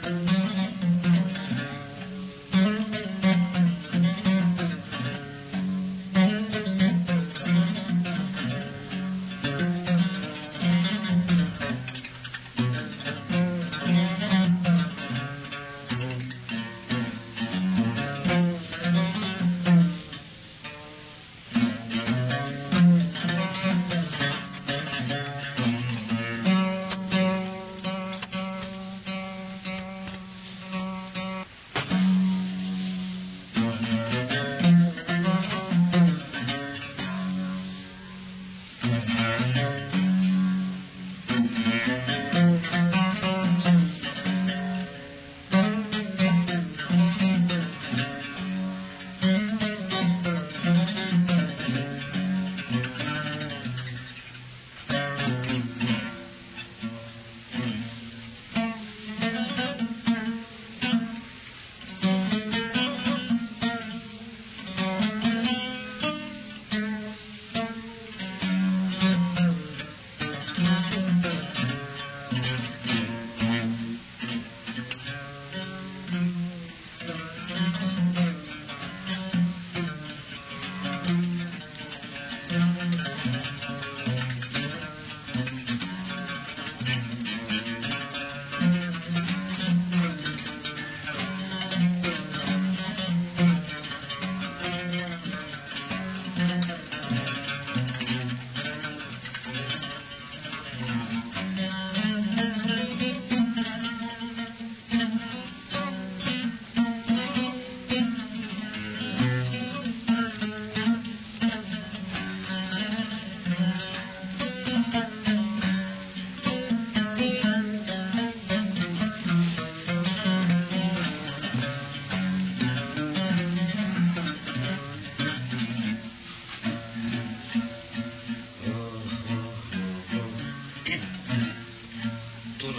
طول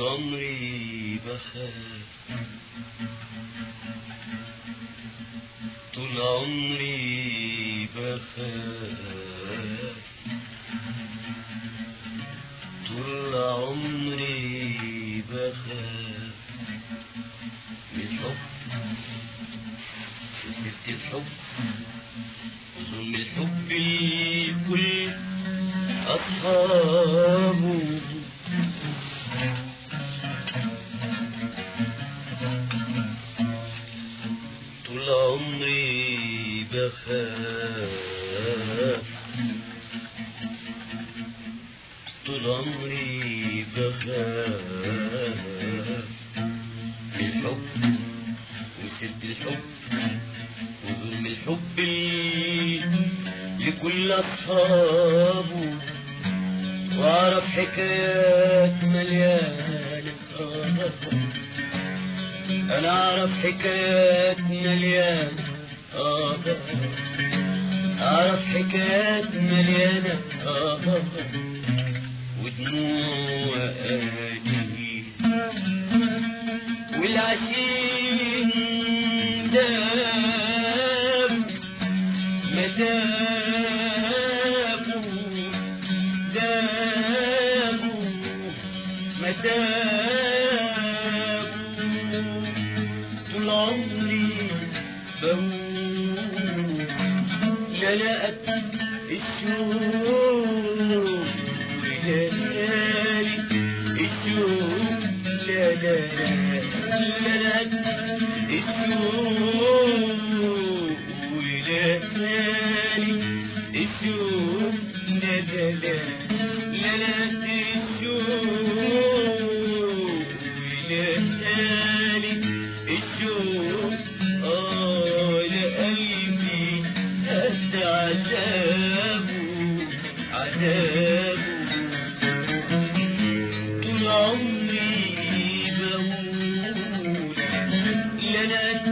عمري بخاف طول عمري بخاف طول عمري بخاف من الحب وسيرة الحب ظلم الحب الكل أصحابه طول عمري بخاف طول عمري بخاف من الحب وسيرة الحب وظلم الحب ال- لكل أصحابه وأعرف حكايات مليانة آه. أنا أعرف حكايات مليانة آه أعرف حكايات مليانة آه ودموع أهلي والعشيق داب مدابه دابه مدابه طول عمري بموت لا لقت الشوق ليالي الشوق لا لا لا لقت الشوق وليالي الشوق لا لا لا لا لقت الشوق وليالي الشوق آه لقلبي هد عذابه عذابه طول عمري بقول لنت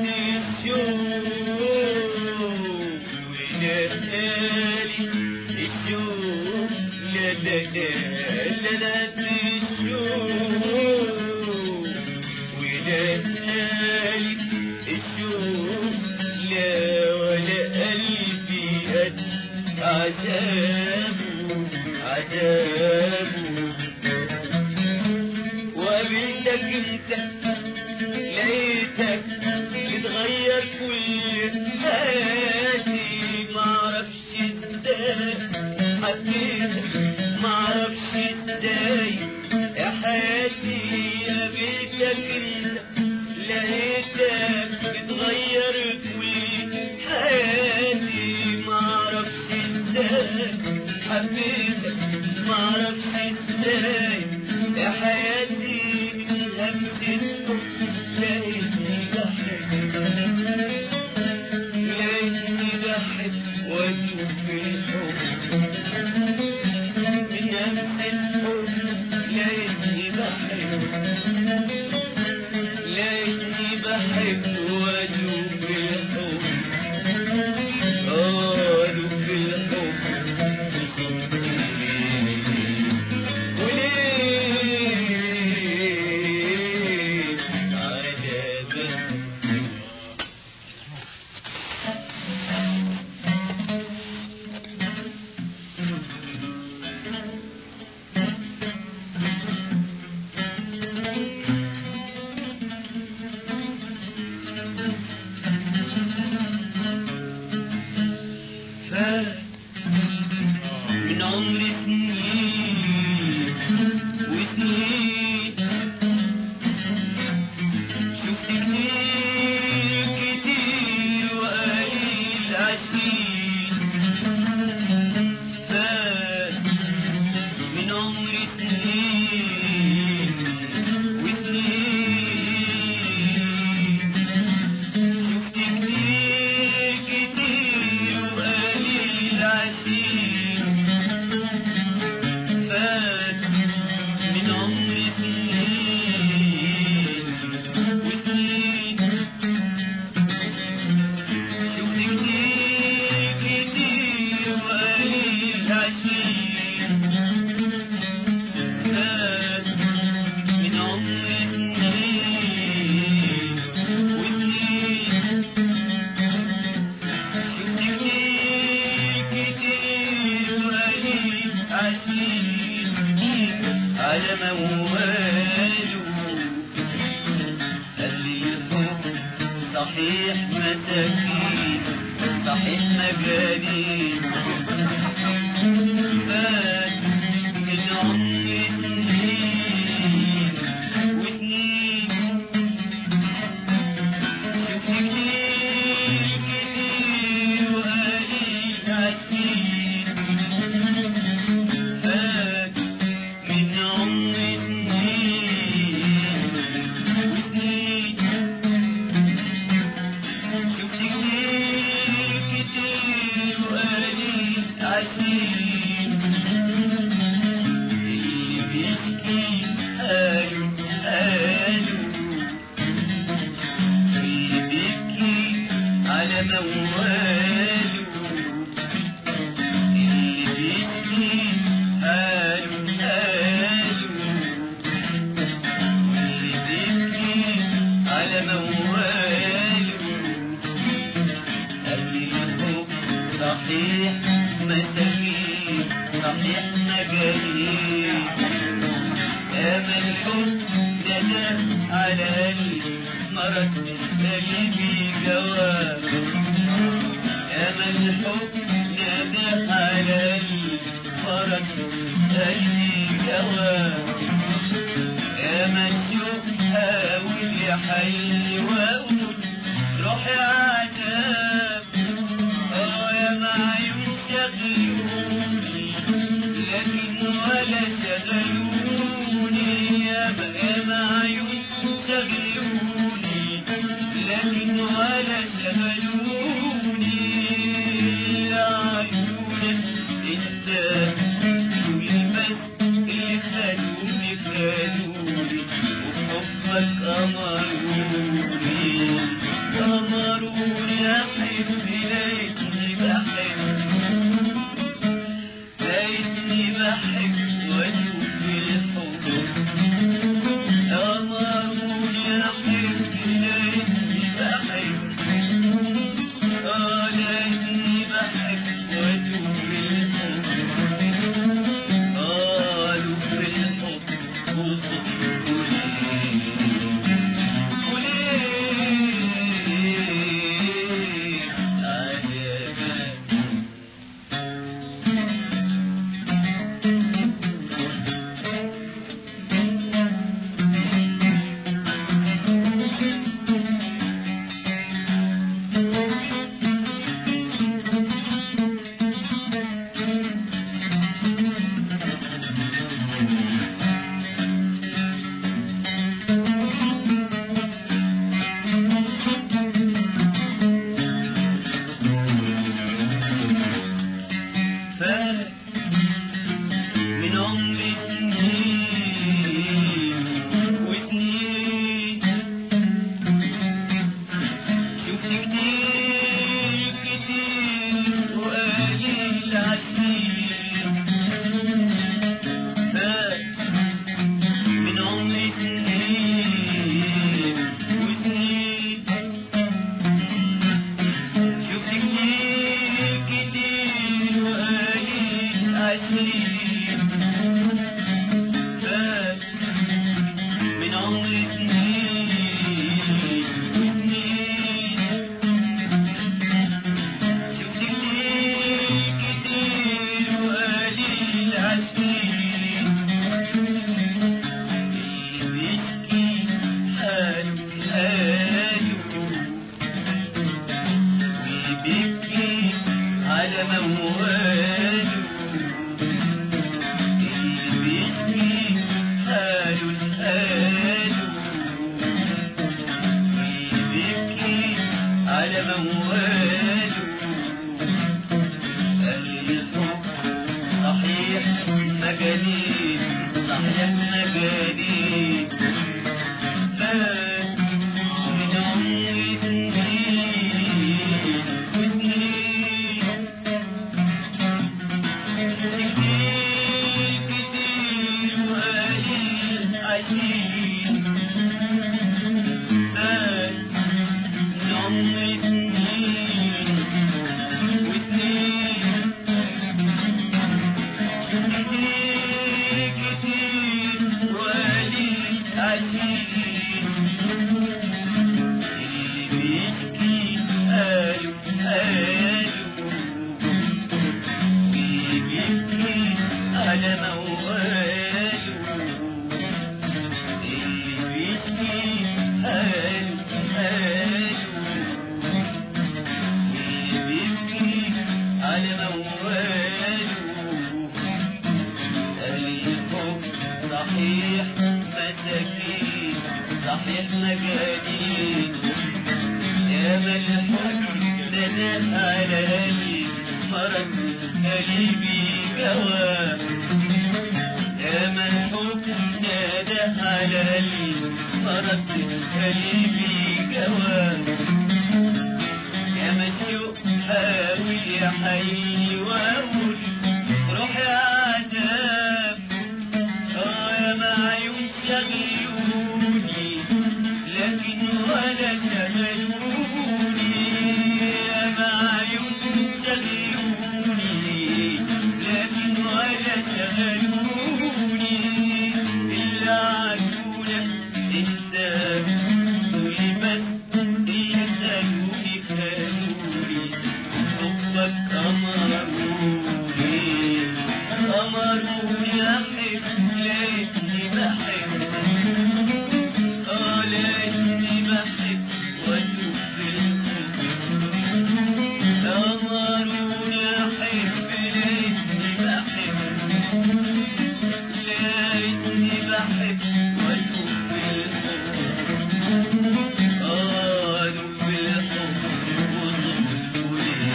الشوق وليالي الشوق لا لا لا لنت الشوق وليالي الشوق لا ولا قلبي قد عذابه عذابه وقابلتك انت لقيتني بحب لقيتني بحب وادوب بالحب اه ادوب بالحب وليه عذابك فات من عمر سنين وسنين شفت كتير كتير وقليل عشرين فات من عمر سنين وسنين شفت كتير كتير وقليل عشرين فات من عمر سنين وسنين شفت كتير كتير وقليل عشرين فات من عمر سنين وسنين شفت كتير كتير وقليل عشرين على مواله اللي الحب صحيح مساكين صحيح مجانين فات من عمر سنين وسنين شفت كتير كتير وقليل عشرين فات من عمر سنين وسنين شفت كتير كتير وقليل عشرين اللي بيشكي قالوا قالوا اللي بيبكي على مواله اللي بيشكي قالوا قالوا اللي بيبكي على مواله قبل الحب صحيح مساكين صحيح مجانين أما الحب ندى على قلبي مرض قلبي جواب أما الحب ندى على قلبي مرض قلبي جواب أما الشوق حاول يحل وأقول روحي عذاب اه يا معيون شغلوني لكن ولا شغلوني يا ب- يا معيون شغلوني لكن ولا شغلوني يا عيونك انت كل بس اللي خلوني خلوني وحبك أمروني أمروني أحب ليتني بحب ليتني بحب وأدوب الحب أمروني أحب ليتني بحب آه ليتني بحب وأدوب الحب قالوا في الحب وصدقوا لي وليه عجبا الحشيش اللي بيشكي قالوا قالوا بيبكي على مواله اللي بيشكي قالوا قالوا بيبكي على مواله الحب صحيح مساكين صحيح مجانين يا الحب ندى على لي مرض قلبي جواب يا الحب ندى على لي مرض قلبي جواب يا مسيوق حاول يا حي واقول روح يا عذاب اه يا معيون شغلوني لكن ولا شغلوني يا معيون شغلوني لكن ولا شغلوني إلا عدولك انت قولي بس يسألوني خلوني حبك أمروني أمروني أحب ليتني بحب آه ليتني بحب وأشوف الحب أمروني أحب ليتني بحب ليتني بحب وأشوف الحب قالوا في الحب وصف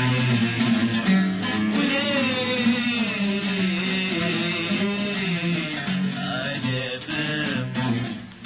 وليه على بابه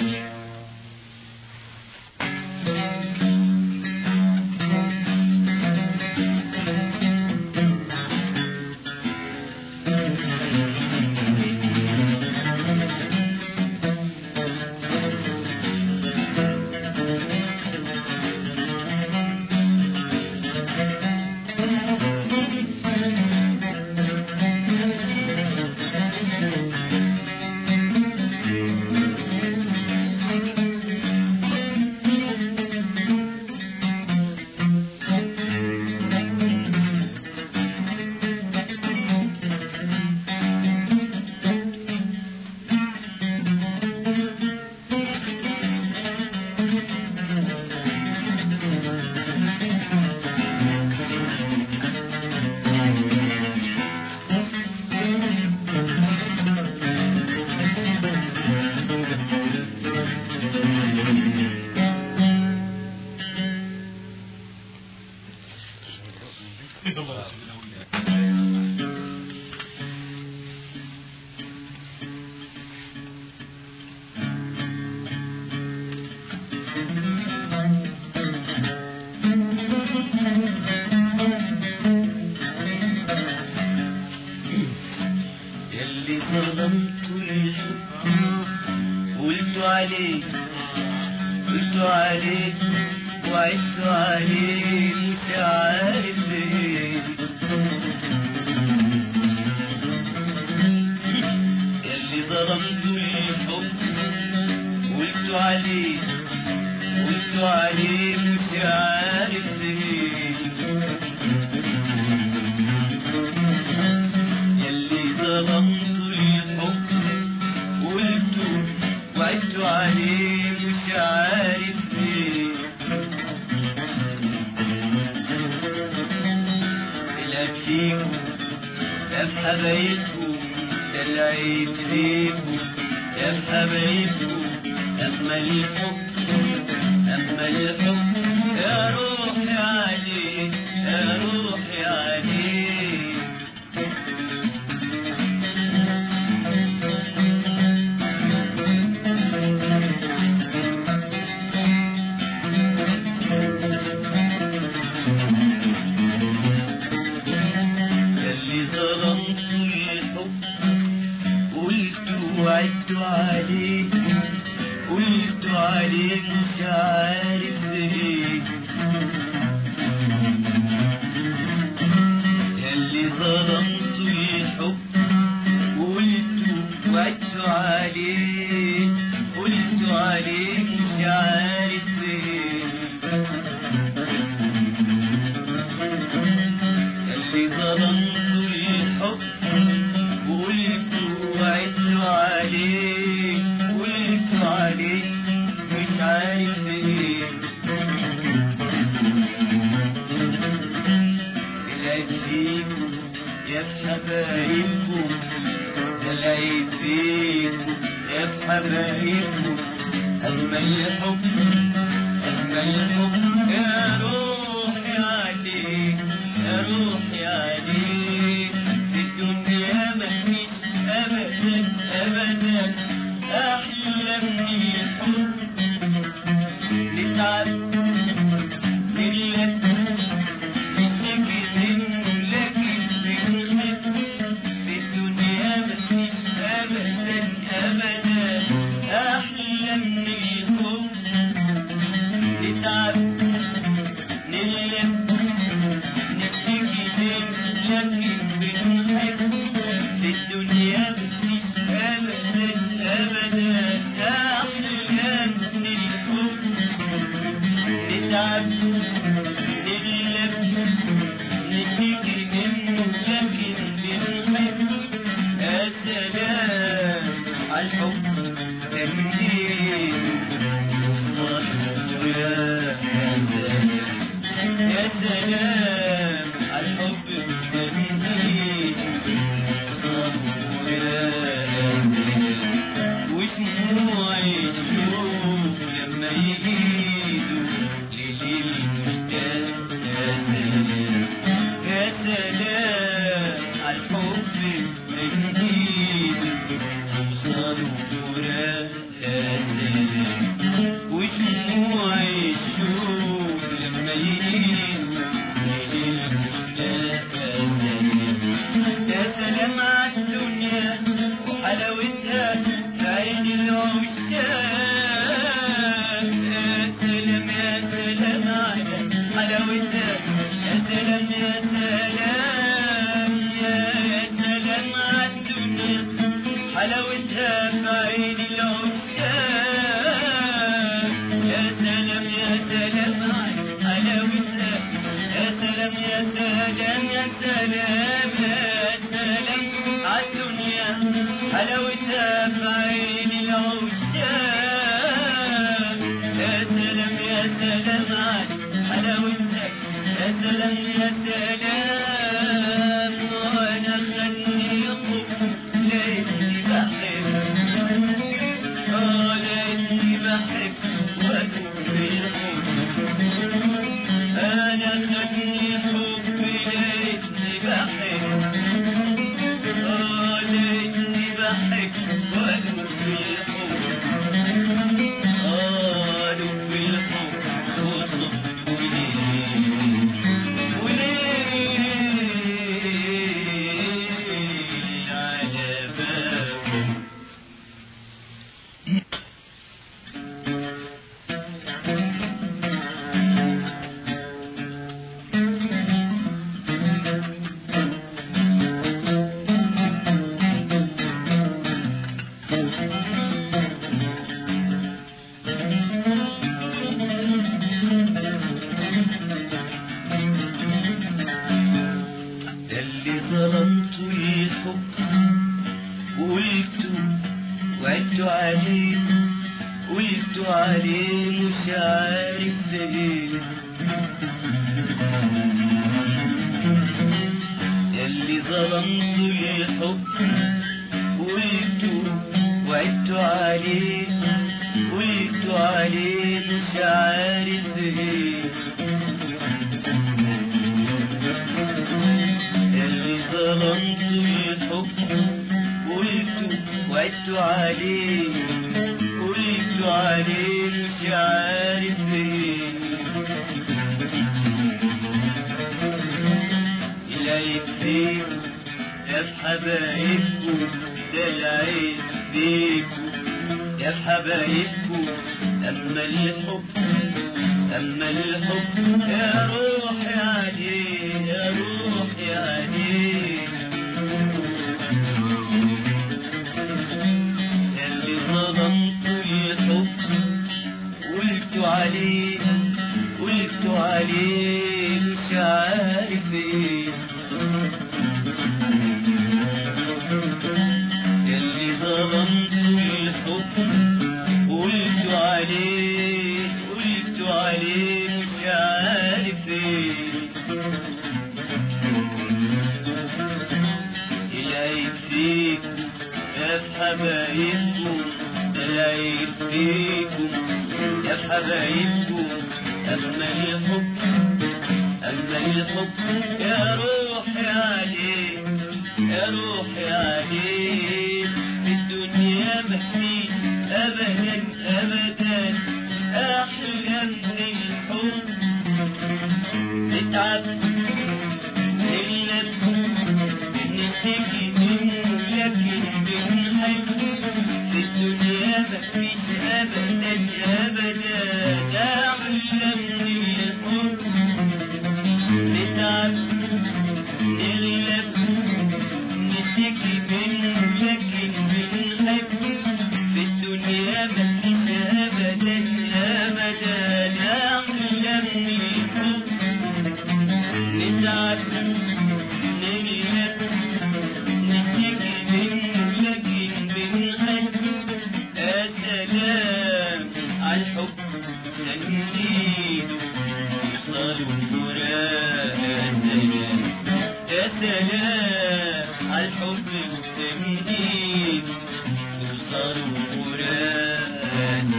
يلي ظلمت الحب قلت عليه قلت عليه وعدت عليه مش عارف ليه يلي ظلمت الحب قلت عليه قلت عليه مش عارف ليه يلي ظلمت الحب قلت وعدت عليه مش عارف ليه لا فيكم لا في حبايبكم دلعيت ليكم يا في حبايبكم أما الحب أما الحب يا روحي عليه يا روحي عليه يلي ظلمت الحب قلت وعدت عليه قلت عليه مش عارف ليه يلي ظلمت الحب قلت وعدت عليه قلت عليه عليك مش عارف ايه العيب فيكم يا في حبايبكم العيب فيكم يا في حبايبكم أجمل حب أجمل حب يا روحي عليك يا روحي عليك في الدنيا مفيش أبدا أبدا أحلى من الحب نتعب نلف نشتكي منه لكن بنحب في الدنيا مفيش أبدا أبدا أحلى من الحب نتعب نلف نشتكي منه لكن بنحب في الدنيا مفيش أبدا أبدا أحلى من الحب نتعب نلف نشتكي منه لكن بنحب يا سلام عالحب جميل يا سلام يا سلام عالحب جميل وشموع الشوق لما يجيدوا لليل مشتاق يا سلام يا سلام عالحب من ايده وصلوا فراق يا سلام وشموع الشوق لما يجيدوا لليل مشتاق يا سلام يا سلام عالدنيا وحلاوتها في عين العشاق يا سلام يا سلام على حلاوتها يا سلام يا سلام يا سلام عالدنيا حلاوتها في عين العشاق يا سلام يا سلام على حلاوتها يا سلام يا سلام يا سلام يا سلام عالدنيا حلاوتها في عين العشاق يا سلام يا سلام على حلاوتها يا سلام يا سلام وانا خلني خف ليتني بحب اه ليتني بحب وادوب الحب انا خدني حب ليتني بحب اه ليتني بحب وادوب الحب اه دوب الحب وصف وليه وليه على بابه ده اللي ظلمت الحب وقلت وعدت عليه قلت عليه مش عارف ايه ده اللي ظلمت الحب قلت وعدت عليه قلت عليه مش عارف ايه اللي ظلمت الحب قلت وعدت عليه قلت عليه مش عارف ايه العيب فيكم يا في حبايبكم ده العيب فيكم يا في حبايبكم أما الحب أما الحب يا روحي عليه يا روحي عليه اللي ظلمت الحب قلت عليه قلت عليه مش عارف ايه اللي ظلمت الحب قلت حبايبكم العيب فيكم يا حبايبكم أما الحب أما الحب يا روحي عليه يا روحي عليه في الدنيا مفيش أبدا أبدا أحلى من الحب نتعب نغلب نشتكي منه لكن بنحب في الدنيا مفيش أبدا أبدا أحلى من الحب نتعب نغلب نشتكي منه لكن بنحب في الدنيا مفيش أبدا أبدا أحلى من الحب نتعب نغلب نشتكي منه لكن بنحب يا سلام على الحب تنجيده يوصل المراد يا سلام على الحب تنجيده يوصل المراد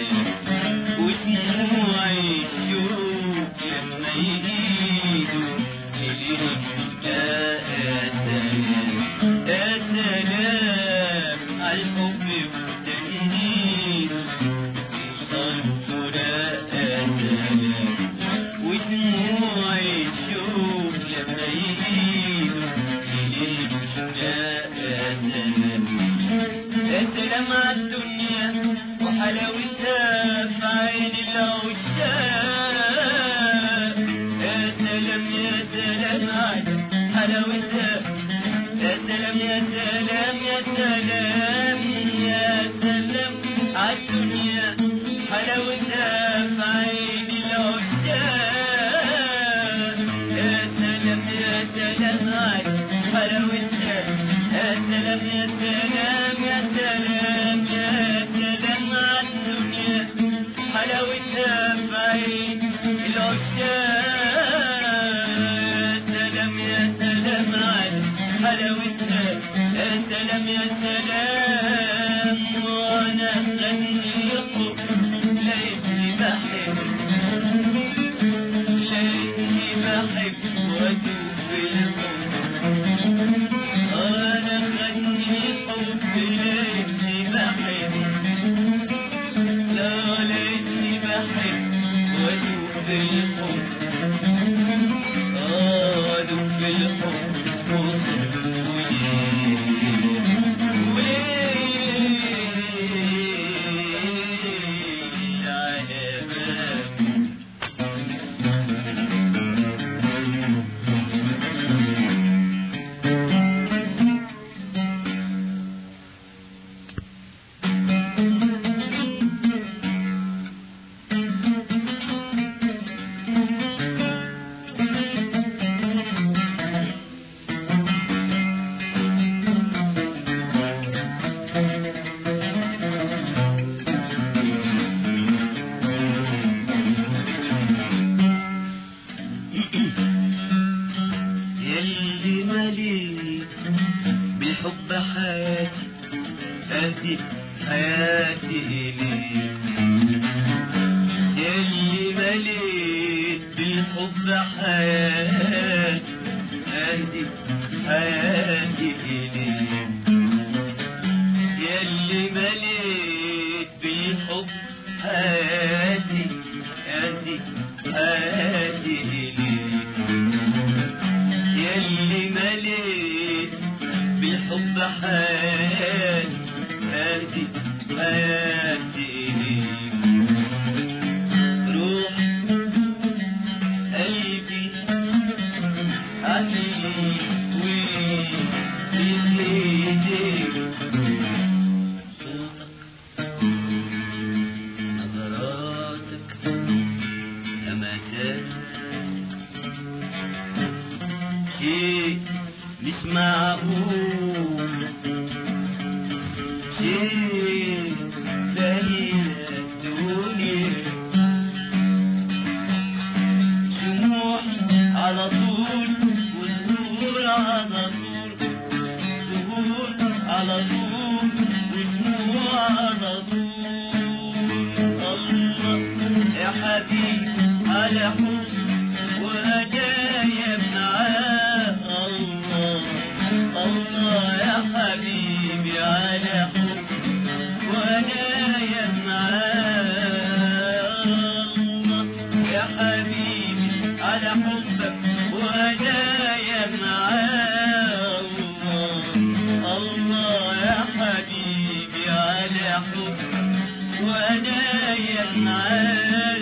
ودموع الشوق لما يجيدوا ليلهم يا سلام يا سلام على الحب والتجنيد يوصل المراد ودموع الشوق لما يجيدوا ليلهم يا سلام يا سلام على الدنيا وحلاوتها في عين العشاق يا سلام يا سلام على حلاوتها يا سلام يا سلام يا سلام يا سلام على الدنيا حلاوتها في عين العشاق يا سلام يا سلام على حلاوتها يا سلام يا سلام يا سلام يا سلام على الدنيا حلاوتها في عين العشاق يا سلام يا سلام على حلاوتها يا سلام يا سلام وانا غني الحب ليتني بحب ليتني بحب وادوب في الحب انا غني الحب ليتني بحب لا ليتني بحب وادوب في الحب ادوب في الحب وليه على بابي يلي مليت بالحب حياتي أهدي حياتي إليك يلي مليت بالحب حياتي أهدي حياتي إليك يلي مليت بالحب حياتي أهدي حياتي إليك يلي مليت بالحب حياتي هادي حياتي إليك روح قلبي عليك وبإيديك صوتك نظراتك همساتك شيء مش معقول شيء زي الدنيا شموع على طول وزهور على طول زهور على طول على حب وهدايا معاه الله الله يا حبيبي على حب وهدايا معاه الله يا حبيبي على حبك وهدايا معاه الله الله يا حبيبي على حبك وهدايا معاه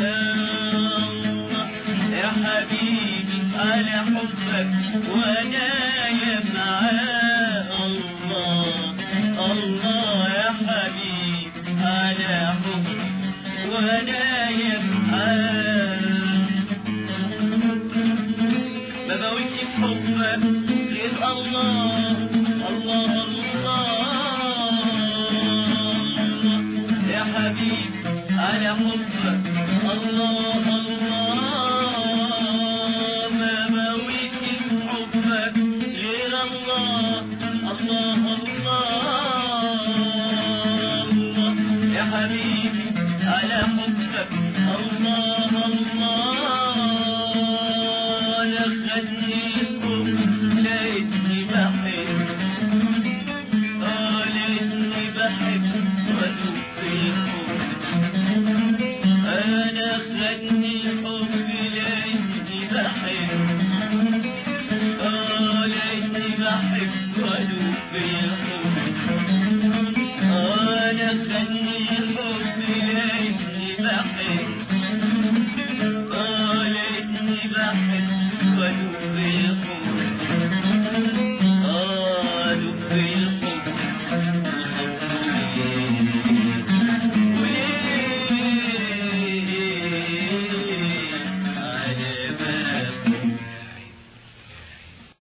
يا حبيبي على حبك وهدايا معاه الله الله يا حبيبي على حبك وهدايا معاه ما بقولش بحبك غير الله الله الله يا حبيبي على حبك الله الله ما بقولش بحبك غير الله الله الله يا حبيبي على حبك الله الله لخدني الحب لقيتني بحب اه لقيتني بحب وادوب في الحب انا خدني الحب لقيتني بحب اه لقيتني بحب وادوب في الحب انا خدني الحب لقيتني بحب